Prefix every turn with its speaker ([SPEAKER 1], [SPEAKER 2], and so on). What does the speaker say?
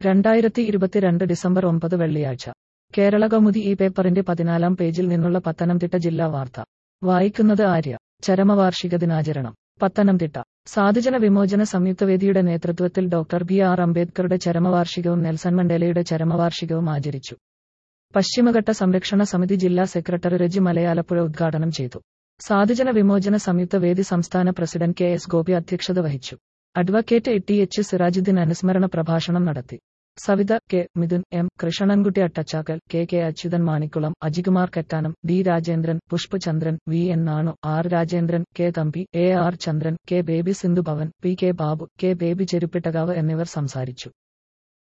[SPEAKER 1] രണ്ടായിരത്തി ഇരുപത്തിരണ്ട് ഡിസംബർ ഒമ്പത് വെള്ളിയാഴ്ച കേരള കൗമുദി ഈ പേപ്പറിന്റെ പതിനാലാം പേജിൽ നിന്നുള്ള പത്തനംതിട്ട ജില്ലാ വാർത്ത വായിക്കുന്നത് ആര്യ ചരമവാർഷിക ദിനാചരണം പത്തനംതിട്ട സാധുജന വിമോചന സംയുക്തവേദിയുടെ നേതൃത്വത്തിൽ ഡോക്ടർ ബി ആർ അംബേദ്കറുടെ ചരമവാർഷികവും നെൽസൺ മണ്ടേലയുടെ ചരമവാർഷികവും ആചരിച്ചു പശ്ചിമഘട്ട സംരക്ഷണ സമിതി ജില്ലാ സെക്രട്ടറി രജി മലയാലപ്പുഴ ഉദ്ഘാടനം ചെയ്തു സാധുജന വിമോചന സംയുക്ത വേദി സംസ്ഥാന പ്രസിഡന്റ് കെ എസ് ഗോപി അധ്യക്ഷത വഹിച്ചു അഡ്വക്കേറ്റ് ടി എച്ച് സിറാജുദ്ദീൻ അനുസ്മരണ പ്രഭാഷണം നടത്തി Savitha K Midhun M Krishnankutty Attachakkal K K Achuthan Manikkulam Ajikumar Kettanam D Rajendran Pushpachandran V N Nanu R Rajendran K Thampi A R Chandran K Baby Sindhu Bhavan P K Babu K Baby Cheruppittakavu എന്നിവർ സംസാരിച്ചു